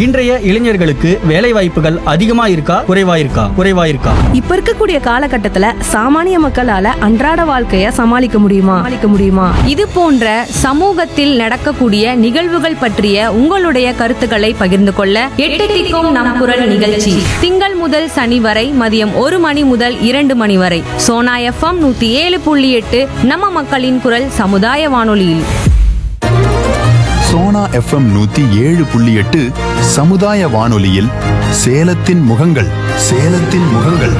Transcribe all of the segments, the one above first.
இன்றைய இளைஞர்களுக்கு வேலை வாய்ப்புகள் அதிகமா இருக்கா குறைவா இருக்கா குறைவா இருக்கா இப்ப இருக்கக்கூடிய காலகட்டத்துல சாமானிய மக்களால அன்றாட வாழ்க்கைய சமாளிக்க முடியுமா சமாளிக்க முடியுமா இது போன்ற சமூகத்தில் நடக்கக்கூடிய நிகழ்வுகள் பற்றிய உங்களுடைய கருத்துக்களை பகிர்ந்து கொள்ள எட்டு திக்கும் நம் குரல் நிகழ்ச்சி திங்கள் முதல் சனி வரை மதியம் ஒரு மணி முதல் இரண்டு மணி வரை சோனா எஃப்எம் நூத்தி ஏழு புள்ளி எட்டு நம்ம மக்களின் குரல் சமுதாய வானொலியில் சோனா எஃப்எம் நூத்தி ஏழு புள்ளி எட்டு சமுதாய வானொலியில் சேலத்தின் முகங்கள் சேலத்தின் முகங்கள்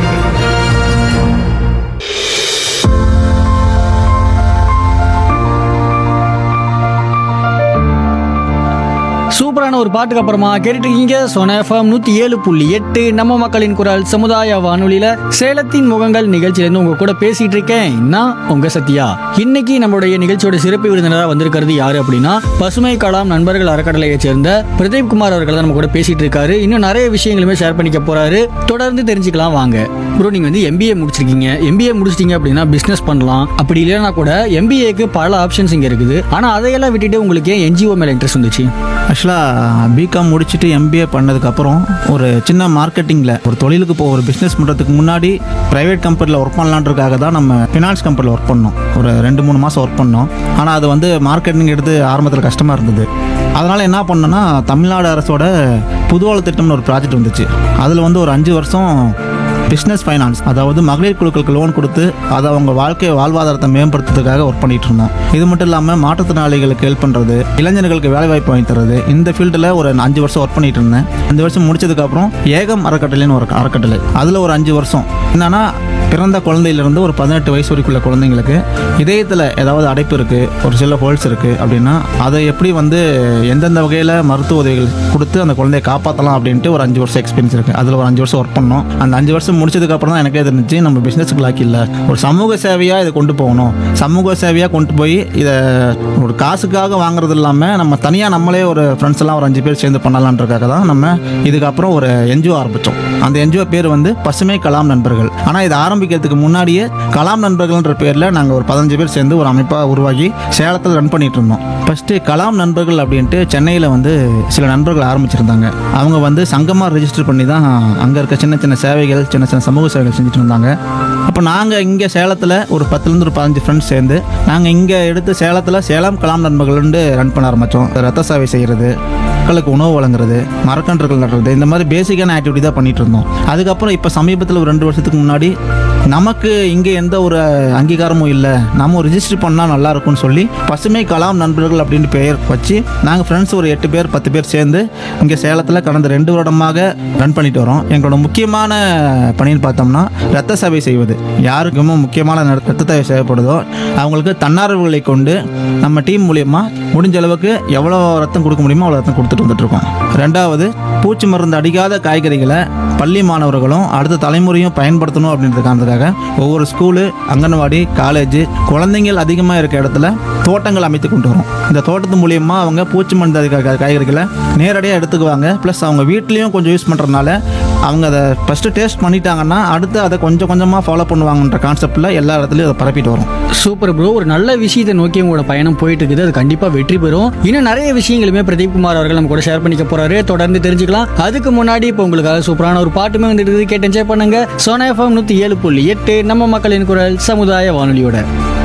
சூப்பரான ஒரு பாட்டுக்கு அப்புறமா கேட்டுட்டு இருக்கீங்க சோனா எஃப்எம் நூத்தி ஏழு புள்ளி எட்டு நம்ம மக்களின் குரல் சமுதாய வானொலியில சேலத்தின் முகங்கள் நிகழ்ச்சியிலேருந்து உங்க கூட பேசிட்டு இருக்கேன் நான் உங்க சத்யா இன்னைக்கு நம்மளுடைய நிகழ்ச்சியோட சிறப்பு விருந்தினராக வந்திருக்கிறது யாரு அப்படின்னா பசுமை கலாம் நண்பர்கள் அறக்கட்டளையை சேர்ந்த பிரதீப் குமார் அவர்கள் தான் நம்ம கூட பேசிட்டு இருக்காரு இன்னும் நிறைய விஷயங்களுமே ஷேர் பண்ணிக்க போறாரு தொடர்ந்து தெரிஞ்சுக்கலாம் வாங்க ப்ரோ நீங்க வந்து எம்பிஏ முடிச்சிருக்கீங்க எம்பிஏ முடிச்சிட்டீங்க அப்படின்னா பிசினஸ் பண்ணலாம் அப்படி இல்லைன்னா கூட எம்பிஏக்கு பல ஆப்ஷன்ஸ் இங்க இருக்குது ஆனா அதையெல்லாம் விட்டுட்டு உங்களுக்கு ஏன் என்ஜிஓ மேல இன்ட்ரெஸ்ட் வந்துச்சு ஆக்சுவலாக பிகாம் முடிச்சுட்டு எம்பிஏ பண்ணதுக்கப்புறம் ஒரு சின்ன மார்க்கெட்டிங்கில் ஒரு தொழிலுக்கு போ ஒரு பிஸ்னஸ் பண்ணுறதுக்கு முன்னாடி ப்ரைவேட் கம்பெனியில் ஒர்க் பண்ணலான்றதுக்காக தான் நம்ம ஃபினான்ஸ் கம்பெனியில் ஒர்க் பண்ணோம் ஒரு ரெண்டு மூணு மாதம் ஒர்க் பண்ணோம் ஆனால் அது வந்து மார்க்கெட்டிங் எடுத்து ஆரம்பத்தில் கஷ்டமாக இருந்தது அதனால் என்ன பண்ணோன்னா தமிழ்நாடு அரசோட புதுவாழ்வு திட்டம்னு ஒரு ப்ராஜெக்ட் வந்துச்சு அதில் வந்து ஒரு அஞ்சு வருஷம் பிஸ்னஸ் ஃபைனான்ஸ் அதாவது மகளிர் குழுக்களுக்கு லோன் கொடுத்து அதை அவங்க வாழ்க்கை வாழ்வாதாரத்தை மேம்படுத்துறதுக்காக ஒர்க் பண்ணிட்டு இருந்தோம் இது மட்டும் இல்லாமல் மாற்றுத்திறனாளிகளுக்கு ஹெல்ப் பண்ணுறது இளைஞர்களுக்கு வேலை வாய்ப்பு வாங்கி தர்றது இந்த ஃபீல்டில் ஒரு அஞ்சு வருஷம் ஒர்க் பண்ணிட்டு இருந்தேன் அஞ்சு வருஷம் முடிச்சதுக்கப்புறம் ஏகம் அறக்கட்டளைன்னு ஒரு அறக்கட்டளை அதில் ஒரு அஞ்சு வருஷம் என்னன்னா பிறந்த குழந்தையிலிருந்து ஒரு பதினெட்டு வயசு வரைக்குள்ள குழந்தைங்களுக்கு இதயத்தில் ஏதாவது அடைப்பு இருக்குது ஒரு சில ஹோல்ஸ் இருக்குது அப்படின்னா அதை எப்படி வந்து எந்தெந்த வகையில் மருத்துவ உதவிகள் கொடுத்து அந்த குழந்தையை காப்பாற்றலாம் அப்படின்ட்டு ஒரு அஞ்சு வருஷம் எக்ஸ்பீரியன்ஸ் இருக்குது அதில் ஒரு அஞ்சு வருஷம் ஒர்க் பண்ணோம் அந்த அஞ்சு வருஷம் முடிச்சதுக்கு அப்புறம் தான் எனக்கே தெரிஞ்சு நம்ம பிஸ்னஸுக்கு லாக்கி இல்லை ஒரு சமூக சேவையாக இதை கொண்டு போகணும் சமூக சேவையாக கொண்டு போய் இதை ஒரு காசுக்காக வாங்குறது இல்லாமல் நம்ம தனியாக நம்மளே ஒரு ஃப்ரெண்ட்ஸ் எல்லாம் ஒரு அஞ்சு பேர் சேர்ந்து பண்ணலான்றதுக்காக தான் நம்ம இதுக்கப்புறம் ஒரு என்ஜிஓ ஆரம்பித்தோம் அந்த என்ஜிஓ பேர் வந்து பசுமை கலாம் நண்பர்கள் ஆனால் இது ஆரம்பிக்கிறதுக்கு முன்னாடியே கலாம் நண்பர்கள்ன்ற பேரில் நாங்கள் ஒரு பதினஞ்சு பேர் சேர்ந்து ஒரு அமைப்பாக உருவாகி சேலத்தில் ரன் பண்ணிட்டு இருந்தோம் ஃபஸ்ட்டு கலாம் நண்பர்கள் அப்படின்ட்டு சென்னையில் வந்து சில நண்பர்கள் ஆரம்பிச்சிருந்தாங்க அவங்க வந்து சங்கமாக ரெஜிஸ்டர் பண்ணி தான் அங்கே இருக்க சின்ன சின்ன சேவைகள் சின்ன சின்ன சமூக சேவைகள் செஞ்சுட்டு இருந்தாங்க அப்போ நாங்கள் இங்கே சேலத்தில் ஒரு பத்துலேருந்து ஒரு பதினஞ்சு ஃப்ரெண்ட்ஸ் சேர்ந்து நாங்கள் இங்கே எடுத்து சேலத்தில் சேலம் கலாம் நண்பர்கள்னு ரன் பண்ண ஆரம்பித்தோம் ரத்த சேவை செய்கிறது மக்களுக்கு உணவு வழங்குறது மரக்கன்றுகள் நடுறது இந்த மாதிரி பேசிக்கான ஆக்டிவிட்டி தான் பண்ணிட்டு இருந்தோம் அதுக்கப்புறம் இப்போ சமீபத்தில் ஒரு ரெண்டு வருஷத்துக்கு முன்னாடி நமக்கு இங்கே எந்த ஒரு அங்கீகாரமும் இல்லை நம்ம ரிஜிஸ்டர் பண்ணால் நல்லா இருக்கும்னு சொல்லி பசுமை கலாம் நண்பர்கள் அப்படின்னு பெயர் வச்சு நாங்கள் ஃப்ரெண்ட்ஸ் ஒரு எட்டு பேர் பத்து பேர் சேர்ந்து இங்கே சேலத்தில் கடந்த ரெண்டு வருடமாக ரன் பண்ணிட்டு வரோம் எங்களோட முக்கியமான பணின்னு பார்த்தோம்னா ரத்த சேவை செய்வது யாருக்கு ரொம்ப முக்கியமான நட- ரத்த தேவை தேவைப்படுதோ அவங்களுக்கு தன்னார்வங்களை கொண்டு நம்ம டீம் மூலியமா முடிஞ்ச அளவுக்கு எவ்வளோ ரத்தம் கொடுக்க முடியுமோ அவ்வளோ ரத்தம் கொடுத்துட்டு வந்துட்டு இருக்கோம் ரெண்டாவது பூச்சி மருந்து அடிக்காத காய்கறிகளை பள்ளி மாணவர்களும் அடுத்த தலைமுறையும் பயன்படுத்தணும் அப்படின்றதுக்காக ஒவ்வொரு ஸ்கூலு அங்கன்வாடி காலேஜ் குழந்தைங்கள் அதிகமாக இருக்க இடத்துல தோட்டங்கள் அமைத்து கொண்டு வரோம் இந்த தோட்டத்து மூலியமா அவங்க பூச்சி மருந்து அடிக்காத காய்கறிகளை நேரடியாக எடுத்துக்குவாங்க ப்ளஸ் அவங்க வீட்லேயும் கொஞ்சம் யூஸ் பண்ணுறதுனால அவங்க அதை ஃபஸ்ட்டு டேஸ்ட் பண்ணிட்டாங்கன்னா அடுத்து அதை கொஞ்சம் கொஞ்சமாக ஃபாலோ பண்ணுவாங்கன்ற கான்செப்டில் எல்லா இடத்துலையும் அதை பரப்பிட்டு வரும் சூப்பர் ப்ரோ ஒரு நல்ல விஷயத்தை நோக்கி உங்களோட பயணம் போயிட்டு இருக்குது அது கண்டிப்பா வெற்றி பெறும் இன்னும் நிறைய விஷயங்களுமே பிரதீப் குமார் அவர்கள் நம்ம கூட ஷேர் பண்ணிக்க போறாரு தொடர்ந்து தெரிஞ்சுக்கலாம் அதுக்கு முன்னாடி இப்போ உங்களுக்காக சூப்பரான ஒரு பாட்டுமே வந்துட்டு இருக்குது கேட்டு என்ஜாய் பண்ணுங்க சோனா எஃப்எம் நூத்தி ஏழு புள்ளி எட்டு நம்ம மக்களின் குரல் சமுதாய வானொலியோட